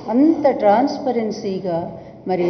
అంత ట్రాన్స్పరెన్సీగా మరి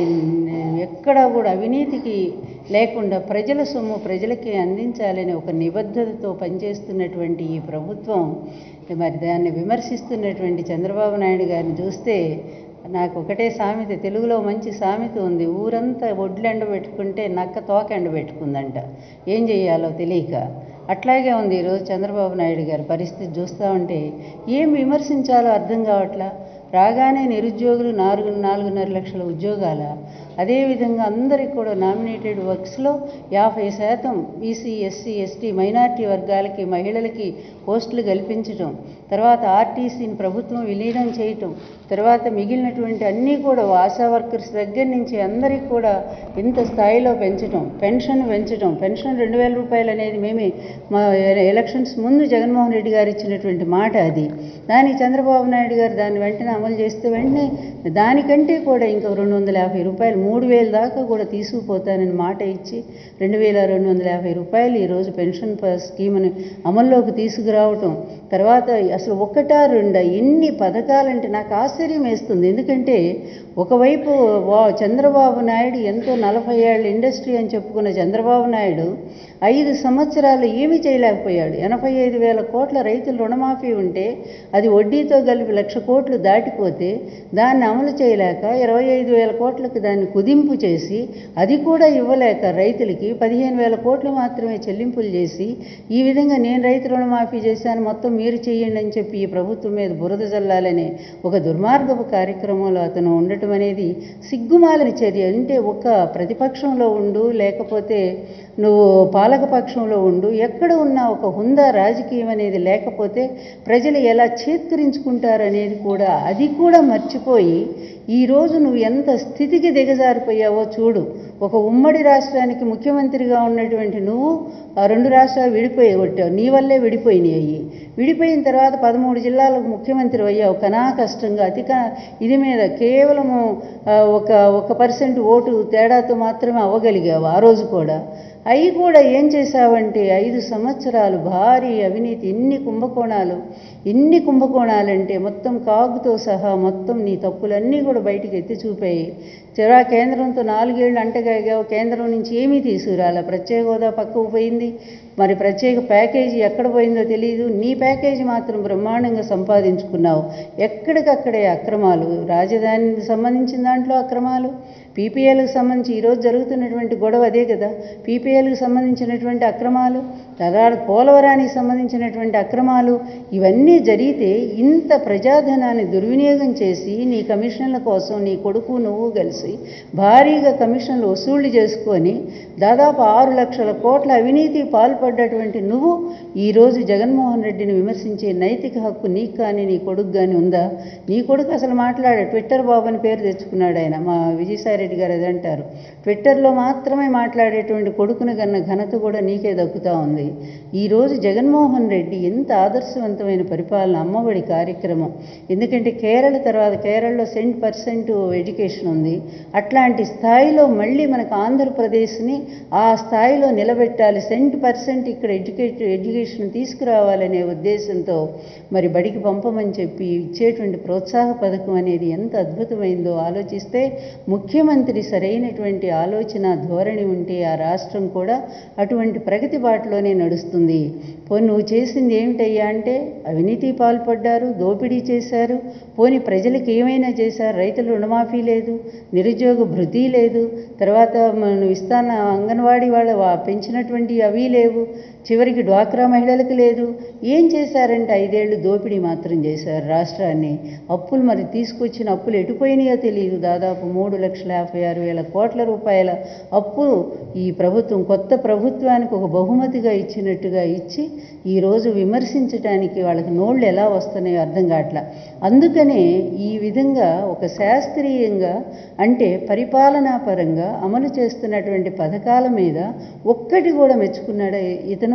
ఎక్కడా కూడా అవినీతికి లేకుండా ప్రజల సొమ్ము ప్రజలకి అందించాలని ఒక నిబద్ధతతో పనిచేస్తున్నటువంటి ఈ ప్రభుత్వం మరి దాన్ని విమర్శిస్తున్నటువంటి చంద్రబాబు నాయుడు గారిని చూస్తే నాకు ఒకటే సామెత తెలుగులో మంచి సామెత ఉంది ఊరంతా ఒడ్లు ఎండబెట్టుకుంటే నక్క తోక ఎండబెట్టుకుందంట ఏం చేయాలో తెలియక అట్లాగే ఉంది ఈరోజు చంద్రబాబు నాయుడు గారి పరిస్థితి చూస్తూ ఉంటే ఏం విమర్శించాలో అర్థం కావట్లా రాగానే నిరుద్యోగులు నాలుగు నాలుగున్నర లక్షల ఉద్యోగాల అదేవిధంగా అందరికి కూడా నామినేటెడ్ వర్క్స్లో యాభై శాతం బీసీ ఎస్సీ ఎస్టీ మైనార్టీ వర్గాలకి మహిళలకి పోస్టులు కల్పించటం తర్వాత ఆర్టీసీని ప్రభుత్వం విలీనం చేయటం తర్వాత మిగిలినటువంటి అన్నీ కూడా ఆశా వర్కర్స్ దగ్గర నుంచి అందరికీ కూడా ఇంత స్థాయిలో పెంచటం పెన్షన్ పెంచటం పెన్షన్ రెండు వేల రూపాయలు అనేది మేమే మా ఎలక్షన్స్ ముందు జగన్మోహన్ రెడ్డి గారు ఇచ్చినటువంటి మాట అది దానికి చంద్రబాబు నాయుడు గారు దాన్ని వెంటనే అమలు చేస్తే వెంటనే దానికంటే కూడా ఇంకా రెండు వందల యాభై రూపాయలు మూడు వేల దాకా కూడా తీసుకుపోతానని మాట ఇచ్చి రెండు వేల రెండు వందల యాభై రూపాయలు ఈరోజు పెన్షన్ ప- స్కీమ్ని అమల్లోకి తీసుకురావటం తర్వాత అసలు ఒకటా రెండా ఎన్ని పథకాలంటే నాకు ఆశ్చర్యం వేస్తుంది ఎందుకంటే ఒకవైపు వా చంద్రబాబు నాయుడు ఎంతో నలభై ఏళ్ళ ఇండస్ట్రీ అని చెప్పుకున్న చంద్రబాబు నాయుడు ఐదు సంవత్సరాలు ఏమీ చేయలేకపోయాడు ఎనభై ఐదు వేల కోట్ల రైతుల రుణమాఫీ ఉంటే అది వడ్డీతో కలిపి లక్ష కోట్లు దాటిపోతే దాన్ని అమలు చేయలేక ఇరవై ఐదు వేల కోట్లకు దాన్ని కుదింపు చేసి అది కూడా ఇవ్వలేక రైతులకి పదిహేను వేల కోట్లు మాత్రమే చెల్లింపులు చేసి ఈ విధంగా నేను రైతు రుణమాఫీ చేశాను మొత్తం మీరు చేయండి అని చెప్పి ఈ ప్రభుత్వం మీద బురద జల్లాలనే ఒక దుర్మార్గపు కార్యక్రమంలో అతను ఉండటం అనేది సిగ్గుమాలని చర్య అంటే ఒక ప్రతిపక్షంలో ఉండు లేకపోతే నువ్వు పాలకపక్షంలో ఉండు ఎక్కడ ఉన్నా ఒక హుందా రాజకీయం అనేది లేకపోతే ప్రజలు ఎలా చేత్కరించుకుంటారనేది కూడా అది కూడా మర్చిపోయి ఈరోజు నువ్వు ఎంత స్థితికి దిగజారిపోయావో చూడు ఒక ఉమ్మడి రాష్ట్రానికి ముఖ్యమంత్రిగా ఉన్నటువంటి నువ్వు ఆ రెండు రాష్ట్రాలు విడిపోయి కొట్టావు నీ వల్లే విడిపోయినాయి అయ్యి విడిపోయిన తర్వాత పదమూడు జిల్లాలకు ముఖ్యమంత్రి అయ్యావు కనా కష్టంగా అతి క- ఇది మీద కేవలము ఆ, ఒక ఒక పర్సెంట్ ఓటు తేడాతో మాత్రమే అవ్వగలిగావు ఆ రోజు కూడా అవి కూడా ఏం చేశావంటే ఐదు సంవత్సరాలు భారీ అవినీతి ఇన్ని కుంభకోణాలు ఇన్ని కుంభకోణాలంటే మొత్తం కాగుతో సహా మొత్తం నీ తప్పులన్నీ కూడా బయటికి ఎత్తి చూపాయి చిరా కేంద్రంతో నాలుగేళ్లు అంటగాగావు కేంద్రం నుంచి ఏమీ తీసుకురాలా ప్రత్యేక హోదా పక్కకు పోయింది మరి ప్రత్యేక ప్యాకేజీ ఎక్కడ పోయిందో తెలియదు నీ ప్యాకేజీ మాత్రం బ్రహ్మాండంగా సంపాదించుకున్నావు ఎక్కడికక్కడే అక్రమాలు రాజధానికి సంబంధించిన దాంట్లో అక్రమాలు పీపీఎల్కి సంబంధించి ఈరోజు జరుగుతున్నటువంటి గొడవ అదే కదా పీపీఎల్కి సంబంధించినటువంటి అక్రమాలు తర్వాత పోలవరానికి సంబంధించినటువంటి అక్రమాలు ఇవన్నీ జరిగితే ఇంత ప్రజాధనాన్ని దుర్వినియోగం చేసి నీ కమిషన్ల కోసం నీ కొడుకు నువ్వు కలిసి భారీగా కమిషన్లు వసూళ్లు చేసుకొని దాదాపు ఆరు లక్షల కోట్ల అవినీతి పాల్పడ్డటువంటి నువ్వు ఈరోజు జగన్మోహన్ రెడ్డిని విమర్శించే నైతిక హక్కు నీకు కానీ నీ కొడుకు కానీ ఉందా నీ కొడుకు అసలు మాట్లాడాడు ట్విట్టర్ బాబు అని పేరు తెచ్చుకున్నాడు ఆయన మా విజయసాయిరెడ్డి గారు అది అంటారు ట్విట్టర్లో మాత్రమే మాట్లాడేటువంటి కొడుకును కన్న ఘనత కూడా నీకే దక్కుతా ఉంది ఈరోజు జగన్మోహన్ రెడ్డి ఎంత ఆదర్శవంతమైన పరిపాలన అమ్మఒడి కార్యక్రమం ఎందుకంటే కేరళ తర్వాత కేరళలో సెంట్ పర్సెంట్ ఎడ్యుకేషన్ ఉంది అట్లాంటి స్థాయిలో మళ్ళీ మనకు ఆంధ్రప్రదేశ్ని ఆ స్థాయిలో నిలబెట్టాలి సెంట్ పర్సెంట్ ఇక్కడ ఎడ్యుకేట్ ఎడ్యుకేషన్ తీసుకురావాలనే ఉద్దేశంతో మరి బడికి పంపమని చెప్పి ఇచ్చేటువంటి ప్రోత్సాహ పథకం అనేది ఎంత అద్భుతమైందో ఆలోచిస్తే ముఖ్యమంత్రి సరైనటువంటి ఆలోచన ధోరణి ఉంటే ఆ రాష్ట్రం కూడా అటువంటి ప్రగతి బాటలోనే నడుస్తుంది పోనీ నువ్వు చేసింది ఏమిటయ్యా అంటే అవినీతి పాల్పడ్డారు దోపిడీ చేశారు పోని ప్రజలకు ఏమైనా చేశారు రైతుల రుణమాఫీ లేదు నిరుద్యోగ భృతి లేదు తర్వాత మ- నువ్వు ఇస్తాన అంగన్వాడీ వాళ్ళ వా- పెంచినటువంటి అవి లేవు చివరికి డ్వాక్రా మహిళలకు లేదు ఏం చేశారంటే ఐదేళ్లు దోపిడీ మాత్రం చేశారు రాష్ట్రాన్ని అప్పులు మరి తీసుకొచ్చిన అప్పులు ఎటుపోయినాయో తెలియదు దాదాపు మూడు లక్షల యాభై ఆరు వేల కోట్ల రూపాయల అప్పు ఈ ప్రభుత్వం కొత్త ప్రభుత్వానికి ఒక బహుమతిగా ఇచ్చినట్టుగా ఇచ్చి ఈరోజు విమర్శించడానికి వాళ్ళకి నోళ్ళు ఎలా వస్తున్నాయో అర్థం కావట్లా అందుకనే ఈ విధంగా ఒక శాస్త్రీయంగా అంటే పరిపాలనా పరంగా అమలు చేస్తున్నటువంటి పథకాల మీద ఒక్కటి కూడా మెచ్చుకున్నాడా ఇతను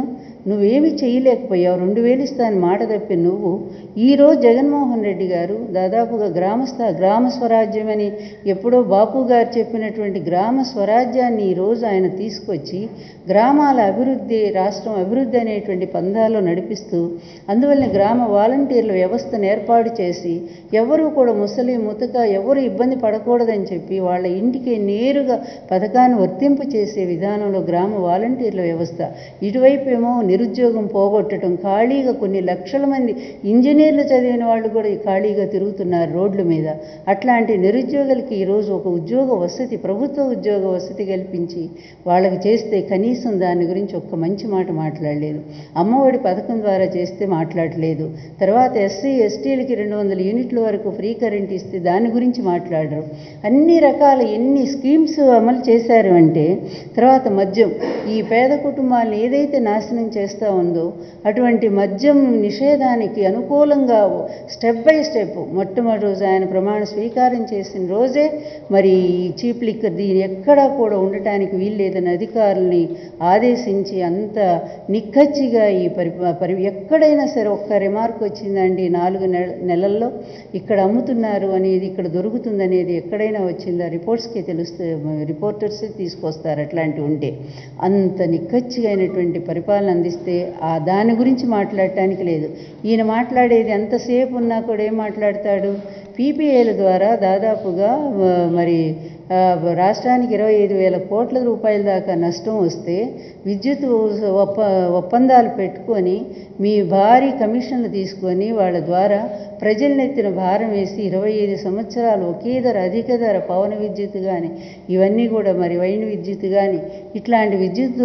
నువ్వేమి చేయలేకపోయావు రెండు వేలు ఇస్తాను మాట తప్పి నువ్వు ఈరోజు జగన్మోహన్ రెడ్డి గారు దాదాపుగా గ్రామస్థ గ్రామ స్వరాజ్యం అని ఎప్పుడో బాపు గారు చెప్పినటువంటి గ్రామ స్వరాజ్యాన్ని ఈరోజు ఆయన తీసుకొచ్చి గ్రామాల అభివృద్ధి రాష్ట్రం అభివృద్ధి అనేటువంటి పందాలో నడిపిస్తూ అందువల్ల గ్రామ వాలంటీర్ల వ్యవస్థను ఏర్పాటు చేసి ఎవరు కూడా ముసలి ముతక ఎవరు ఇబ్బంది పడకూడదని చెప్పి వాళ్ళ ఇంటికి నేరుగా పథకాన్ని వర్తింపు చేసే విధానంలో గ్రామ వాలంటీర్ల వ్యవస్థ ఇటువైపు ఏమో నిరుద్యోగం పోగొట్టడం ఖాళీగా కొన్ని లక్షల మంది ఇంజనీర్లు చదివిన వాళ్ళు కూడా ఈ ఖాళీగా తిరుగుతున్నారు రోడ్ల మీద అట్లాంటి నిరుద్యోగులకి ఈరోజు ఒక ఉద్యోగ వసతి ప్రభుత్వ ఉద్యోగ వసతి కల్పించి వాళ్ళకి చేస్తే కనీసం దాని గురించి ఒక్క మంచి మాట మాట్లాడలేదు అమ్మఒడి పథకం ద్వారా చేస్తే మాట్లాడలేదు తర్వాత ఎస్సీ ఎస్టీలకి రెండు వందల యూనిట్ల వరకు ఫ్రీ కరెంట్ ఇస్తే దాని గురించి మాట్లాడరు అన్ని రకాల ఎన్ని స్కీమ్స్ అమలు చేశారు అంటే తర్వాత మద్యం ఈ పేద కుటుంబాలను ఏదైతే నాశనం చేస్తూ ఉందో అటువంటి మద్యం నిషేధానికి అనుకూలంగా స్టెప్ బై స్టెప్ మొట్టమొదటి రోజు ఆయన ప్రమాణ స్వీకారం చేసిన రోజే మరి ఈ చీప్ లిక్కర్ దీని ఎక్కడా కూడా ఉండటానికి వీల్లేదని అధికారుల్ని ఆదేశించి అంత నిక్కచ్చిగా ఈ పరి పరి ఎక్కడైనా సరే ఒక్క రిమార్క్ వచ్చిందండి నాలుగు నెల నెలల్లో ఇక్కడ అమ్ముతున్నారు అనేది ఇక్కడ దొరుకుతుంది అనేది ఎక్కడైనా వచ్చిందా రిపోర్ట్స్కి తెలుస్తే రిపోర్టర్సే తీసుకొస్తారు అట్లాంటివి ఉంటే అంత నిక్కచ్చిగా అయినటువంటి పరిపాలన అందిస్తే ఆ దాని గురించి మాట్లాడటానికి లేదు ఈయన మాట్లాడేది ఎంతసేపు ఉన్నా కూడా ఏం మాట్లాడతాడు పీపీఏల ద్వారా దాదాపుగా ఆ, మరి ఆ, రాష్ట్రానికి ఇరవై ఐదు వేల కోట్ల రూపాయల దాకా నష్టం వస్తే విద్యుత్ ఒప్ప ఒప్పందాలు పెట్టుకొని మీ భారీ కమిషన్లు తీసుకొని వాళ్ళ ద్వారా ప్రజలనెత్తిన భారం వేసి ఇరవై ఐదు సంవత్సరాలు ఒకే ధర అధిక ధర పవన విద్యుత్ కానీ ఇవన్నీ కూడా మరి వైన్ విద్యుత్ కానీ ఇట్లాంటి విద్యుత్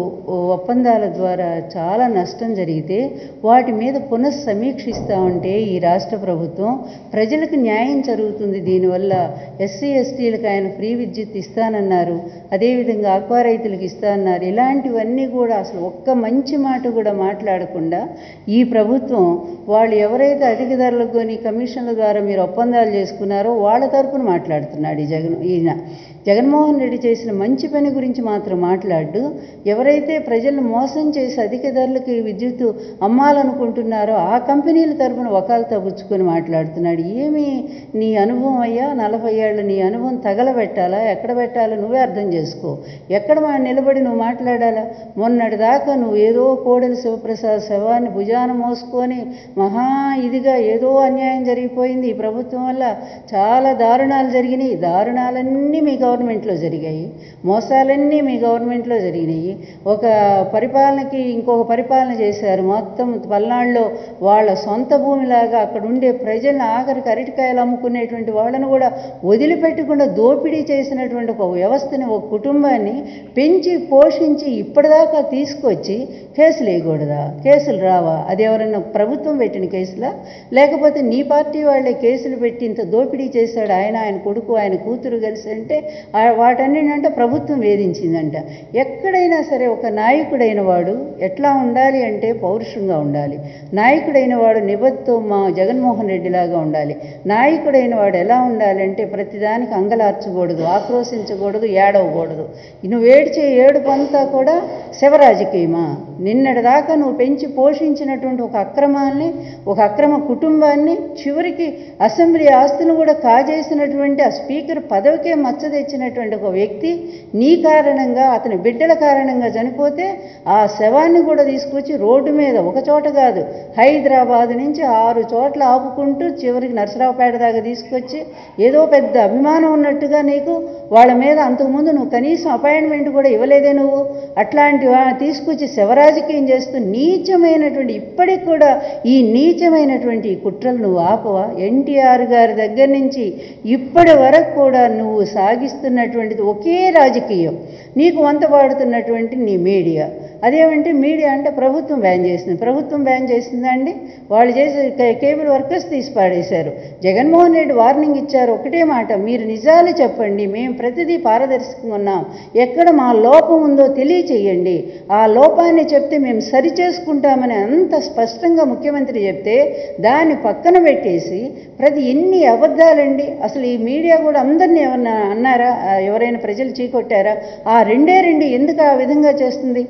ఒప్పందాల ద్వారా చాలా నష్టం జరిగితే వాటి మీద పునఃసమీక్షిస్తూ ఉంటే ఈ రాష్ట్ర ప్రభుత్వం ప్రజలకు న్యాయం జరుగుతుంది దీనివల్ల ఎస్సీ ఎస్టీలకు ఆయన ఫ్రీ విద్యుత్ ఇస్తానన్నారు అదేవిధంగా ఆక్వా రైతులకు ఇస్తానన్నారు ఇలాంటివన్నీ కూడా అసలు ఒక్క మంచి మాట కూడా మాట్లాడకుండా ఈ ప్రభుత్వం వాళ్ళు ఎవరైతే అధిక ధరలకు కొని కమిషన్ల ద్వారా మీరు ఒప్పందాలు చేసుకున్నారో వాళ్ళ తరపున మాట్లాడుతున్నాడు ఈ జగన్ ఈయన జగన్మోహన్ రెడ్డి చేసిన మంచి పని గురించి మాత్రం మాట్లాడు ఎవరైతే ప్రజలను మోసం చేసి అధిక ధరలకి విద్యుత్ అమ్మాలనుకుంటున్నారో ఆ కంపెనీల తరపున వకాలతో పుచ్చుకొని మాట్లాడుతున్నాడు ఏమి నీ అనుభవం అయ్యా నలభై ఏళ్ళ నీ అనుభవం తగలబెట్టాలా ఎక్కడ పెట్టాలో నువ్వే అర్థం చేసుకో ఎక్కడ మా నిలబడి నువ్వు మాట్లాడాలా మొన్నటి దాకా నువ్వు ఏదో కోడెల శివప్రసాద్ శవాన్ని భుజాన మోసుకొని మహా ఇదిగా ఏదో అన్యాయం జరిగిపోయింది ఈ ప్రభుత్వం వల్ల చాలా దారుణాలు జరిగినాయి దారుణాలన్నీ మీ గవర్నమెంట్లో జరిగాయి మోసాలన్నీ మీ గవర్నమెంట్లో జరిగినాయి ఒక పరిపాలనకి ఇంకొక పరిపాలన చేశారు మొత్తం పల్నాడులో వాళ్ళ సొంత భూమిలాగా అక్కడ ఉండే ప్రజలను ఆఖరికి అరటికాయలు అమ్ముకునేటువంటి వాళ్ళను కూడా వదిలిపెట్టకుండా దోపిడీ చేసినటువంటి ఒక వ్యవస్థని ఒక కుటుంబాన్ని పెంచి పోషించి ఇప్పటిదాకా తీసుకొచ్చి కేసులు వేయకూడదా కేసులు రావా అది ఎవరన్నా ప్రభుత్వం పెట్టిన కేసులా లేకపోతే నీ పార్టీ వాళ్ళే కేసులు పెట్టి ఇంత దోపిడీ చేశాడు ఆయన ఆయన కొడుకు ఆయన కూతురు కలిసి అంటే ఆ- వాటన్నిటింటే ప్రభుత్వం వేధించిందంట ఎక్కడైనా సరే ఒక నాయకుడైన వాడు ఎట్లా ఉండాలి అంటే పౌరుషంగా ఉండాలి నాయకుడైన వాడు నిబద్ధతో మా జగన్మోహన్ రెడ్డి లాగా ఉండాలి నాయకుడైన వాడు ఎలా ఉండాలి అంటే ప్రతిదానికి అంగలార్చకూడదు ఆక్రోశించకూడదు ఏడవకూడదు నువ్వు ఏడ్చే ఏడుపు అంతా కూడా శివరాజకీయమా నిన్నటి దాకా నువ్వు పెంచి పోషించినటువంటి ఒక అక్రమాన్ని ఒక అక్రమ కుటుంబాన్ని చివరికి అసెంబ్లీ ఆస్తులను కూడా కాజేసినటువంటి ఆ స్పీకర్ పదవికే మచ్చ తెచ్చినటువంటి ఒక వ్యక్తి నీ కారణంగా అతని బిడ్డల కారణంగా చనిపోతే ఆ శవాన్ని కూడా తీసుకొచ్చి రోడ్డు మీద ఒక చోట కాదు హైదరాబాద్ నుంచి ఆరు చోట్ల ఆపుకుంటూ చివరికి నరసరావుపేట దాకా తీసుకొచ్చి ఏదో పెద్ద అభిమానం ఉన్నట్టుగా నీకు వాళ్ళ మీద అంతకుముందు నువ్వు కనీసం అపాయింట్మెంట్ కూడా ఇవ్వలేదే నువ్వు అట్లాంటి వా- తీసుకొచ్చి శివరాజకీయం చేస్తూ నీచమైనటువంటి ఇప్పటికి కూడా ఈ నీచమైనటువంటి ఈ కుట్రలు నువ్వు ఆపవా ఎన్టీఆర్ గారి దగ్గర నుంచి ఇప్పటి వరకు కూడా నువ్వు సాగిస్తున్నటువంటిది ఒకే రాజకీయం నీకు వంత పాడుతున్నటువంటి నీ మీడియా అదేమంటే మీడియా అంటే ప్రభుత్వం బ్యాన్ చేసింది ప్రభుత్వం బ్యాన్ చేసిందా అండి వాళ్ళు చేసే కే- కేబుల్ వర్కర్స్ తీసి పాడేశారు జగన్మోహన్ రెడ్డి వార్నింగ్ ఇచ్చారు ఒకటే మాట మీరు నిజాలు చెప్పండి మేము ప్రతిదీ పారదర్శకంగా ఉన్నాం ఎక్కడ మా లోపం ఉందో తెలియచేయండి ఆ లోపాన్ని చెప్తే మేము సరి చేసుకుంటామని అంత స్పష్టంగా ముఖ్యమంత్రి చెప్తే దాన్ని పక్కన పెట్టేసి ప్రతి ఎన్ని అబద్ధాలండి అసలు ఈ మీడియా కూడా అందరినీ ఏమన్నా అన్నారా ఆ, ఎవరైనా ప్రజలు చీకొట్టారా ఆ రెండే రెండు ఎందుకు ఆ విధంగా చేస్తుంది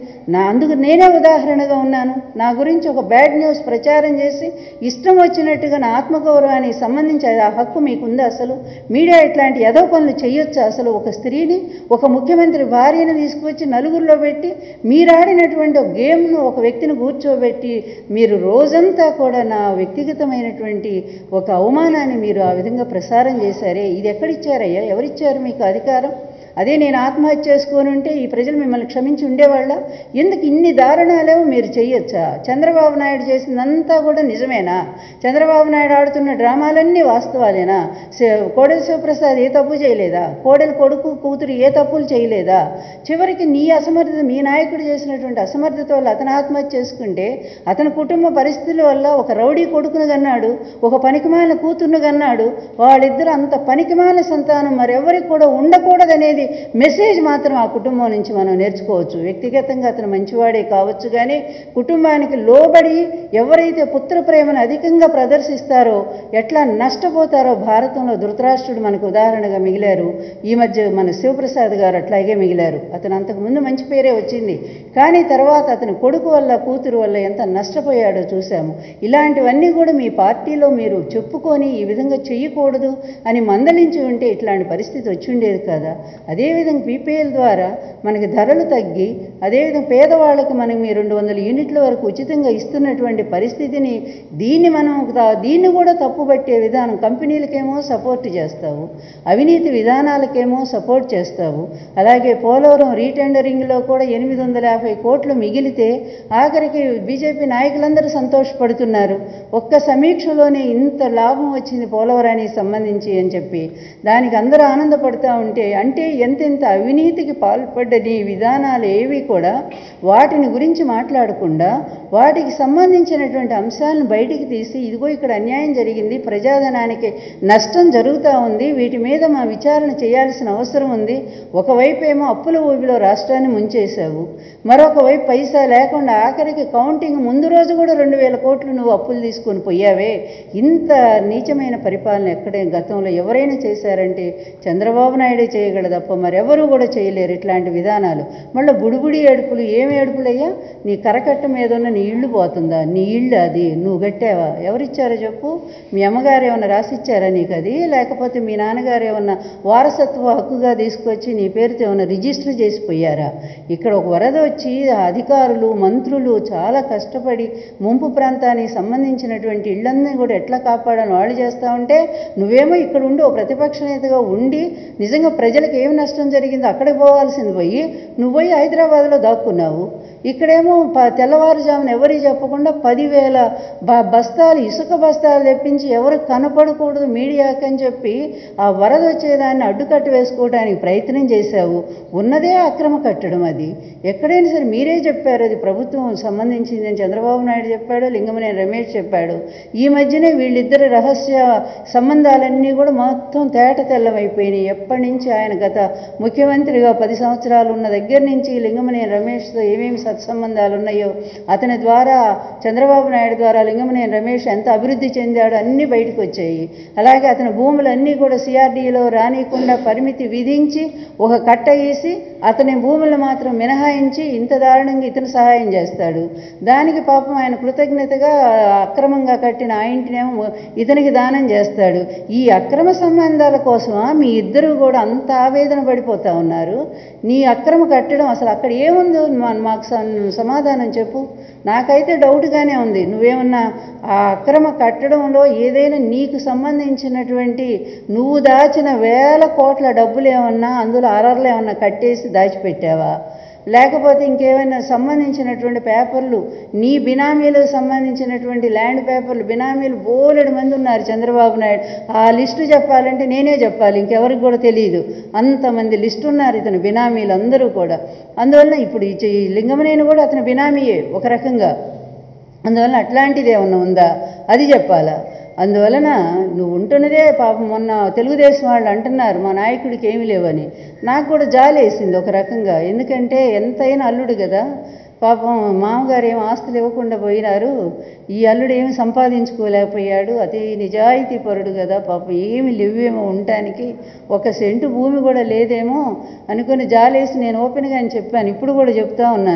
నా అందుకు నేనే ఉదాహరణగా ఉన్నాను నా గురించి ఒక బ్యాడ్ న్యూస్ ప్రచారం చేసి ఇష్టం వచ్చినట్టుగా నా ఆత్మగౌరవానికి సంబంధించి ఆ హక్కు మీకుందా అసలు మీడియా ఇట్లాంటి ఎదో పనులు చేయొచ్చా అసలు ఒక స్త్రీని ఒక ముఖ్యమంత్రి భార్యను తీసుకువచ్చి నలుగురిలో పెట్టి మీరాడినటువంటి ఒక గేమ్ను ఒక వ్యక్తిని కూర్చోబెట్టి మీరు రోజంతా కూడా నా వ్యక్తిగతమైనటువంటి ఒక అవమానాన్ని మీరు ఆ విధంగా ప్రసారం చేశారే ఇది ఎక్కడిచ్చారయ్యా ఎవరిచ్చారు మీకు అధికారం అదే నేను ఆత్మహత్య చేసుకొని ఉంటే ఈ ప్రజలు మిమ్మల్ని క్షమించి ఉండేవాళ్ళ ఎందుకు ఇన్ని దారుణాలేమో మీరు చెయ్యొచ్చా చంద్రబాబు నాయుడు చేసిందంతా కూడా నిజమేనా చంద్రబాబు నాయుడు ఆడుతున్న డ్రామాలన్నీ వాస్తవాలేనా శ- కోడెల శివప్రసాద్ ఏ తప్పు చేయలేదా కోడెల కొడుకు కూతురు ఏ తప్పులు చేయలేదా చివరికి నీ అసమర్థత మీ నాయకుడు చేసినటువంటి అసమర్థత వల్ల అతను ఆత్మహత్య చేసుకుంటే అతని కుటుంబ పరిస్థితుల వల్ల ఒక రౌడీ కొడుకును కన్నాడు ఒక పనికిమాలిన కూతుర్ను కన్నాడు వాళ్ళిద్దరు అంత పనికిమాలిన సంతానం మరెవరికి కూడా ఉండకూడదనేది మెసేజ్ మాత్రం ఆ కుటుంబం నుంచి మనం నేర్చుకోవచ్చు వ్యక్తిగతంగా అతను మంచివాడే కావచ్చు కానీ కుటుంబానికి లోబడి ఎవరైతే పుత్ర ప్రేమను అధికంగా ప్రదర్శిస్తారో ఎట్లా నష్టపోతారో భారతంలో ధృతరాష్ట్రుడు మనకు ఉదాహరణగా మిగిలారు ఈ మధ్య మన శివప్రసాద్ గారు అట్లాగే మిగిలారు అతను అంతకుముందు మంచి పేరే వచ్చింది కానీ తర్వాత అతని కొడుకు వల్ల కూతురు వల్ల ఎంత నష్టపోయాడో చూశాము ఇలాంటివన్నీ కూడా మీ పార్టీలో మీరు చెప్పుకొని ఈ విధంగా చెయ్యకూడదు అని మందలించి ఉంటే ఇట్లాంటి పరిస్థితి వచ్చి ఉండేది కదా అదేవిధంగా పీపీఎల్ ద్వారా మనకి ధరలు తగ్గి అదేవిధంగా పేదవాళ్ళకి మనకి మీ రెండు వందల యూనిట్ల వరకు ఉచితంగా ఇస్తున్నటువంటి పరిస్థితిని దీన్ని మనం దా- దీన్ని కూడా తప్పుపట్టే విధానం కంపెనీలకేమో సపోర్ట్ చేస్తావు అవినీతి విధానాలకేమో సపోర్ట్ చేస్తావు అలాగే పోలవరం రీటెండరింగ్లో కూడా ఎనిమిది వందల యాభై కోట్లు మిగిలితే ఆఖరికి బీజేపీ నాయకులందరూ సంతోషపడుతున్నారు ఒక్క సమీక్షలోనే ఇంత లాభం వచ్చింది పోలవరానికి సంబంధించి అని చెప్పి దానికి అందరూ ఆనందపడుతూ ఉంటే అంటే ఎంతెంత అవినీతికి పాల్పడ్డ నీ విధానాలు ఏవి కూడా వాటిని గురించి మాట్లాడకుండా వాటికి సంబంధించినటువంటి అంశాలను బయటికి తీసి ఇదిగో ఇక్కడ అన్యాయం జరిగింది ప్రజాధనానికి నష్టం జరుగుతూ ఉంది వీటి మీద మా విచారణ చేయాల్సిన అవసరం ఉంది ఒకవైపు ఏమో అప్పుల ఊబిలో రాష్ట్రాన్ని ముంచేశావు మరొక వైపు పైసా లేకుండా ఆఖరికి కౌంటింగ్ ముందు రోజు కూడా రెండు వేల కోట్లు నువ్వు అప్పులు తీసుకొని పోయావే ఇంత నీచమైన పరిపాలన ఎక్కడే గతంలో ఎవరైనా చేశారంటే చంద్రబాబు నాయుడే చేయగలదు తప్ప మరెవరూ కూడా చేయలేరు ఇట్లాంటి విధానాలు మళ్ళీ బుడిబుడి ఏడుపులు ఏం ఏడుపులయ్యా నీ కరకట్ట మీద ఉన్న నీ ఇల్లు పోతుందా నీ ఇల్లు అది నువ్వు కట్టావా ఎవరిచ్చారో చెప్పు మీ అమ్మగారు ఏమన్నా రాసిచ్చారా నీకు అది లేకపోతే మీ నాన్నగారు ఏమన్నా వారసత్వ హక్కుగా తీసుకొచ్చి నీ పేరుతో ఏమన్నా రిజిస్టర్ చేసిపోయారా ఇక్కడ ఒక వరద వచ్చి ఆ అధికారులు మంత్రులు చాలా కష్టపడి ముంపు ప్రాంతానికి సంబంధించినటువంటి ఇళ్ళన్నీ కూడా ఎట్లా కాపాడాలని వాళ్ళు చేస్తూ ఉంటే నువ్వేమో ఇక్కడ ఉండి ఓ ప్రతిపక్ష నేతగా ఉండి నిజంగా ప్రజలకు ఏం నష్టం జరిగిందో అక్కడికి పోవాల్సింది పోయి నువ్వు పోయి హైదరాబాద్లో దాక్కున్నావు ఇక్కడేమో ప తెల్లవారుజామున ఎవరికి చెప్పకుండా పదివేల బ బస్తాలు ఇసుక బస్తాలు తెప్పించి ఎవరు కనపడకూడదు మీడియాకి అని చెప్పి ఆ వరద వచ్చేదాన్ని అడ్డుకట్ట వేసుకోవడానికి ప్రయత్నం చేశావు ఉన్నదే అక్రమ కట్టడం అది ఎక్కడైనా సరే మీరే చెప్పారు అది ప్రభుత్వం సంబంధించింది అని చంద్రబాబు నాయుడు చెప్పాడు లింగమనేని రమేష్ చెప్పాడు ఈ మధ్యనే వీళ్ళిద్దరి రహస్య సంబంధాలన్నీ కూడా మొత్తం తేట తెల్లమైపోయినాయి ఎప్పటి నుంచి ఆయన గత ముఖ్యమంత్రిగా పది సంవత్సరాలు ఉన్న దగ్గర నుంచి లింగమనేని రమేష్తో ఏమేమి సత్సంబంధాలు ఉన్నాయో అతని ద్వారా చంద్రబాబు నాయుడు ద్వారా లింగమనేని రమేష్ ఎంత అభివృద్ధి చెందాడో అన్నీ బయటకు వచ్చాయి అలాగే అతని భూములన్నీ కూడా సిఆర్డీలో రానియకుండా పరిమితి విధించి ఒక కట్ట వేసి అతని భూములను మాత్రం మినహాయించి ఇంత దారుణంగా ఇతను సహాయం చేస్తాడు దానికి పాపం ఆయన కృతజ్ఞతగా అక్రమంగా కట్టిన ఆ ఇంటినేమో ఇతనికి దానం చేస్తాడు ఈ అక్రమ సంబంధాల కోసమా మీ ఇద్దరు కూడా అంత ఆవేదన పడిపోతా ఉన్నారు నీ అక్రమ కట్టడం అసలు అక్కడ ఏముందో మా- మాకు సం- సమాధానం చెప్పు నాకైతే డౌట్గానే ఉంది నువ్వేమన్నా ఆ అక్రమ కట్టడంలో ఏదైనా నీకు సంబంధించినటువంటి నువ్వు దాచిన వేల కోట్ల డబ్బులు ఏమన్నా అందులో అరర్లు ఏమన్నా కట్టేసి దాచిపెట్టావా లేకపోతే ఇంకేమైనా సంబంధించినటువంటి పేపర్లు నీ బినామీలకు సంబంధించినటువంటి ల్యాండ్ పేపర్లు బినామీలు బోలెడు మంది ఉన్నారు చంద్రబాబు నాయుడు ఆ లిస్టు చెప్పాలంటే నేనే చెప్పాలి ఇంకెవరికి కూడా తెలియదు అంతమంది లిస్టు ఉన్నారు ఇతను బినామీలు అందరూ కూడా అందువల్ల ఇప్పుడు ఈ ఈ లింగమనేని కూడా అతని బినామీయే ఒక రకంగా అందువలన అట్లాంటిది ఏమన్నా ఉందా అది చెప్పాలా అందువలన నువ్వు ఉంటున్నదే పాపం మొన్న తెలుగుదేశం వాళ్ళు అంటున్నారు మా నాయకుడికి ఏమీ లేవని నాకు కూడా జాలి వేసింది ఒక రకంగా ఎందుకంటే ఎంతైనా అల్లుడు కదా పాపం మామగారు ఏం ఆస్తులు ఇవ్వకుండా పోయినారు ఈ అల్లుడు ఏమి సంపాదించుకోలేకపోయాడు అతి నిజాయితీ పరుడు కదా పాపం ఏమి లేవేమో ఉండటానికి ఒక సెంటు భూమి కూడా లేదేమో అనుకుని జాలేసి నేను ఓపెన్గా అని చెప్పాను ఇప్పుడు కూడా చెప్తా ఉన్నాను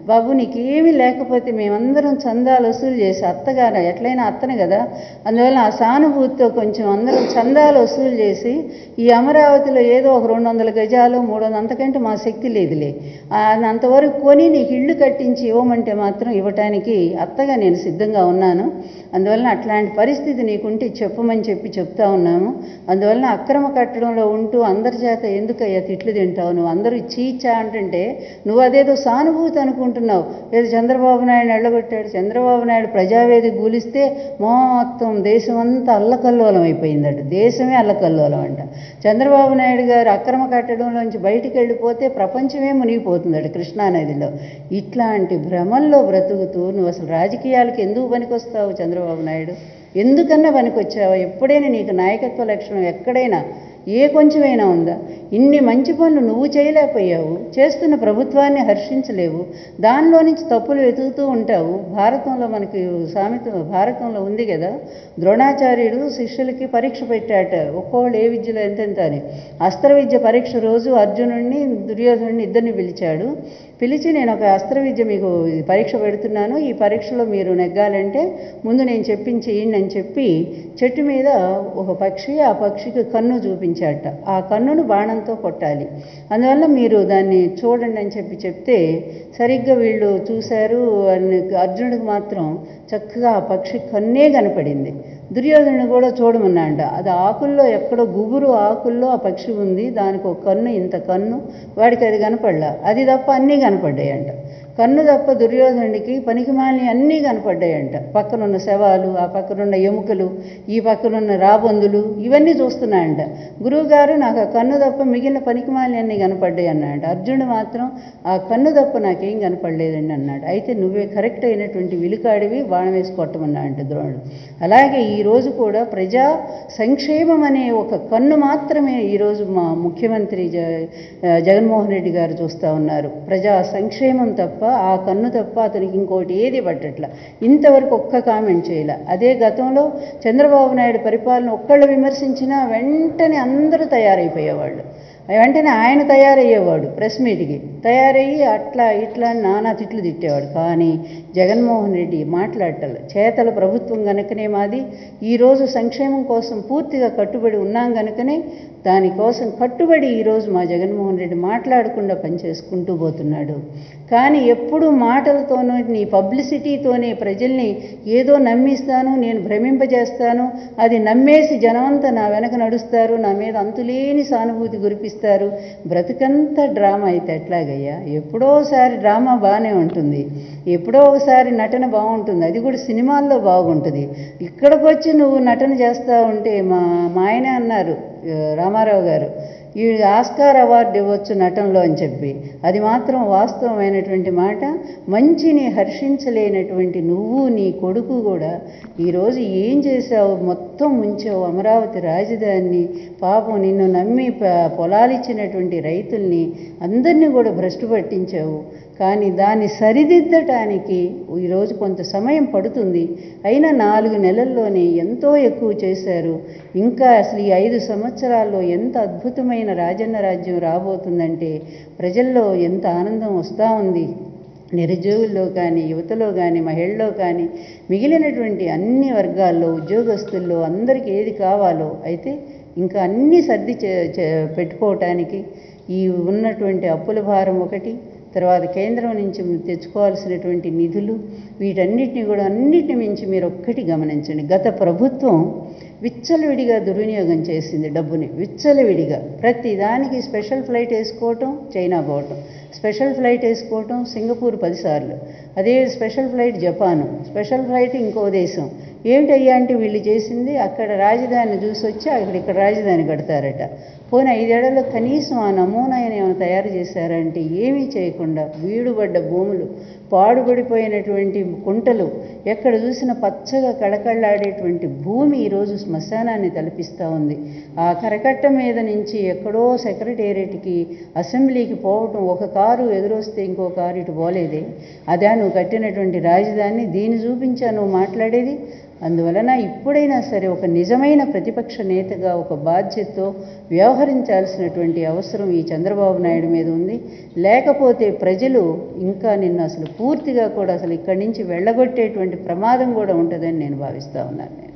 బాబు నీకేమీ లేకపోతే మేమందరం చందాలు వసూలు చేసి అత్తగారు ఎట్లయినా అత్తనే కదా అందువల్ల ఆ సానుభూతితో కొంచెం అందరం చందాలు వసూలు చేసి ఈ అమరావతిలో ఏదో ఒక రెండు వందల గజాలు మూడు వందల అంతకంటే మా శక్తి లేదులే ఆ, అంతవరకు కొని నీకు ఇల్లు కట్టించి ఇవ్వమంటే మాత్రం ఇవ్వటానికి అత్తగా నేను సిద్ధంగా ఉన్నాను అందువలన అట్లాంటి పరిస్థితి నీకుంటే చెప్పమని చెప్పి చెప్తా ఉన్నాము అందువలన అక్రమ కట్టడంలో ఉంటూ అందరి చేత ఎందుకయ్యా తిట్లు తింటావు నువ్వు అందరూ చీచా అంటుంటే నువ్వు అదేదో సానుభూతి అనుకుంటున్నావు ఏదో చంద్రబాబు నాయుడు ఎళ్ళగొట్టాడు చంద్రబాబు నాయుడు ప్రజావేది గూలిస్తే మొత్తం దేశం అంతా అల్లకల్లోలం అయిపోయిందట దేశమే అల్లకల్లోలం అంట చంద్రబాబు నాయుడు గారు అక్రమ కట్టడంలోంచి బయటికి వెళ్ళిపోతే ప్రపంచమే మునిగిపోతుందట కృష్ణానదిలో ఇట్లాంటి భ్రమల్లో బ్రతుకుతూ నువ్వు అసలు రాజకీయాలకు ఎందుకు పనికొస్తావు చంద్రబాబు నాయుడు ఎందుకన్నా పనికొచ్చావా ఎప్పుడైనా నీకు నాయకత్వ లక్షణం ఎక్కడైనా ఏ కొంచెమైనా ఉందా ఇన్ని మంచి పనులు నువ్వు చేయలేకపోయావు చేస్తున్న ప్రభుత్వాన్ని హర్షించలేవు దానిలో నుంచి తప్పులు వెతుకుతూ ఉంటావు భారతంలో మనకి సామెత భారతంలో ఉంది కదా ద్రోణాచార్యుడు శిష్యులకి పరీక్ష పెట్టాట ఒక్కోళ్ళు ఏ విద్యలో ఎంతెంత అని అస్త్ర విద్య పరీక్ష రోజు అర్జునుడిని దుర్యోధనుడిని ఇద్దరిని పిలిచాడు పిలిచి నేను ఒక అస్త్ర విద్య మీకు పరీక్ష పెడుతున్నాను ఈ పరీక్షలో మీరు నెగ్గాలంటే ముందు నేను చెప్పించేయండి అని చెప్పి చెట్టు మీద ఒక పక్షి ఆ పక్షికి కన్ను చూపించాట ఆ కన్నును బాణంతో కొట్టాలి అందువల్ల మీరు దాన్ని చూడండి అని చెప్పి చెప్తే సరిగ్గా వీళ్ళు చూశారు అని అర్జునుడికి మాత్రం చక్కగా ఆ పక్షి కన్నే కనపడింది దుర్యోధనుడు కూడా చూడమన్నాడ అది ఆకుల్లో ఎక్కడో గుబురు ఆకుల్లో ఆ పక్షి ఉంది దానికి ఒక కన్ను ఇంత కన్ను వాడికి అది కనపడలా అది తప్ప అన్నీ కనపడ్డాయంట కన్ను తప్ప దుర్యోధనుడికి పనికిమాలిన అన్నీ కనపడ్డాయంట పక్కనున్న శవాలు ఆ పక్కనున్న ఎముకలు ఈ పక్కనున్న రాబందులు ఇవన్నీ చూస్తున్నాయంట గురువుగారు నాకు ఆ కన్ను తప్ప మిగిలిన పనికిమాలిన అన్నీ కనపడ్డాయి అన్నాడు అర్జునుడు మాత్రం ఆ కన్ను తప్ప నాకేం కనపడలేదండి అన్నాడు అయితే నువ్వే కరెక్ట్ అయినటువంటి విలుకాడివి బాణం వేసి కొట్టమన్నాడు ద్రోణుడు అలాగే ఈరోజు కూడా ప్రజా సంక్షేమం అనే ఒక కన్ను మాత్రమే ఈరోజు మా ముఖ్యమంత్రి జ జగన్మోహన్ రెడ్డి గారు చూస్తూ ఉన్నారు ప్రజా సంక్షేమం తప్ప ఆ కన్ను తప్ప అతనికి ఇంకోటి ఏది పట్టట్ల ఇంతవరకు ఒక్క కామెంట్ చేయలే అదే గతంలో చంద్రబాబు నాయుడు పరిపాలన ఒక్కళ్ళు విమర్శించినా వెంటనే అందరూ తయారైపోయేవాళ్ళు వెంటనే ఆయన తయారయ్యేవాడు ప్రెస్ మీట్కి తయారయ్యి అట్లా ఇట్లా అని నానా తిట్లు తిట్టేవాడు కానీ జగన్మోహన్ రెడ్డి మాట్లాడటం చేతల ప్రభుత్వం గనుకనే మాది ఈరోజు సంక్షేమం కోసం పూర్తిగా కట్టుబడి ఉన్నాం గనుకనే దానికోసం కట్టుబడి ఈరోజు మా జగన్మోహన్ రెడ్డి మాట్లాడకుండా పనిచేసుకుంటూ పోతున్నాడు కానీ ఎప్పుడు మాటలతోనూ నీ పబ్లిసిటీతోనే ప్రజల్ని ఏదో నమ్మిస్తాను నేను భ్రమింపజేస్తాను అది నమ్మేసి జనమంతా నా వెనక నడుస్తారు నా మీద అంతులేని సానుభూతి గురిపిస్తారు బ్రతుకంతా డ్రామా అయితే ఎట్లాగయ్యా ఎప్పుడోసారి డ్రామా బాగానే ఉంటుంది ఎప్పుడో ఒకసారి నటన బాగుంటుంది అది కూడా సినిమాల్లో బాగుంటుంది ఇక్కడికి వచ్చి నువ్వు నటన చేస్తూ ఉంటే మా మా ఆయనే అన్నారు ఆ, రామారావు గారు ఈ ఆస్కార్ అవార్డు ఇవ్వచ్చు నటనలో అని చెప్పి అది మాత్రం వాస్తవమైనటువంటి మాట మంచిని హర్షించలేనటువంటి నువ్వు నీ కొడుకు కూడా ఈరోజు ఏం చేశావు మొత్తం ముంచావు అమరావతి రాజధానిని పాపం నిన్ను నమ్మి ప- పొలాలిచ్చినటువంటి రైతుల్ని అందరినీ కూడా భ్రష్టు పట్టించావు కానీ దాన్ని సరిదిద్దటానికి ఈరోజు కొంత సమయం పడుతుంది అయినా నాలుగు నెలల్లోనే ఎంతో ఎక్కువ చేశారు ఇంకా అసలు ఈ ఐదు సంవత్సరాల్లో ఎంత అద్భుతమైన రాజన్న రాజ్యం రాబోతుందంటే ప్రజల్లో ఎంత ఆనందం వస్తూ ఉంది నిరుద్యోగుల్లో కానీ యువతలో కానీ మహిళల్లో కానీ మిగిలినటువంటి అన్ని వర్గాల్లో ఉద్యోగస్తుల్లో అందరికీ ఏది కావాలో అయితే ఇంకా అన్నీ సర్ది చే- చే- పెట్టుకోవటానికి ఈ ఉన్నటువంటి అప్పుల భారం ఒకటి తర్వాత కేంద్రం నుంచి తెచ్చుకోవాల్సినటువంటి నిధులు వీటన్నిటిని కూడా అన్నిటిని మించి మీరు ఒక్కటి గమనించండి గత ప్రభుత్వం విచ్చలవిడిగా దుర్వినియోగం చేసింది డబ్బుని విచ్చలవిడిగా ప్రతి దానికి స్పెషల్ ఫ్లైట్ వేసుకోవటం చైనా పోవటం స్పెషల్ ఫ్లైట్ వేసుకోవటం సింగపూర్ పదిసార్లు అదే special flight Japan special flight ఇంకో దేశం ఏమిటయ్యా అంటే వీళ్ళు చేసింది అక్కడ రాజధాని చూసి వచ్చి అక్కడ ఇక్కడ రాజధాని కడతారట పోనీ ఐదేళ్లలో కనీసం ఆ నమూనా ఏమైనా తయారు చేశారంటే ఏమీ చేయకుండా వీడుబడ్డ భూములు పాడుపడిపోయినటువంటి కుంటలు ఎక్కడ చూసిన పచ్చగా కళకళలాడేటువంటి భూమి ఈరోజు శ్మశానాన్ని తలపిస్తూ ఉంది ఆ కరకట్ట మీద నుంచి ఎక్కడో సెక్రటేరియట్కి అసెంబ్లీకి పోవటం ఒక కారు ఎదురొస్తే ఇంకో కారు ఇటు పోలేదే అదే నువ్వు కట్టినటువంటి రాజధాని దీన్ని చూపించా నువ్వు మాట్లాడేది అందువలన ఇప్పుడైనా సరే ఒక నిజమైన ప్రతిపక్ష నేతగా ఒక బాధ్యతతో వ్యవహరించాల్సినటువంటి అవసరం ఈ చంద్రబాబు నాయుడు మీద ఉంది లేకపోతే ప్రజలు ఇంకా నిన్ను అసలు పూర్తిగా కూడా అసలు ఇక్కడి నుంచి వెళ్ళగొట్టేటువంటి ప్రమాదం కూడా ఉంటుందని నేను భావిస్తా ఉన్నాను నేను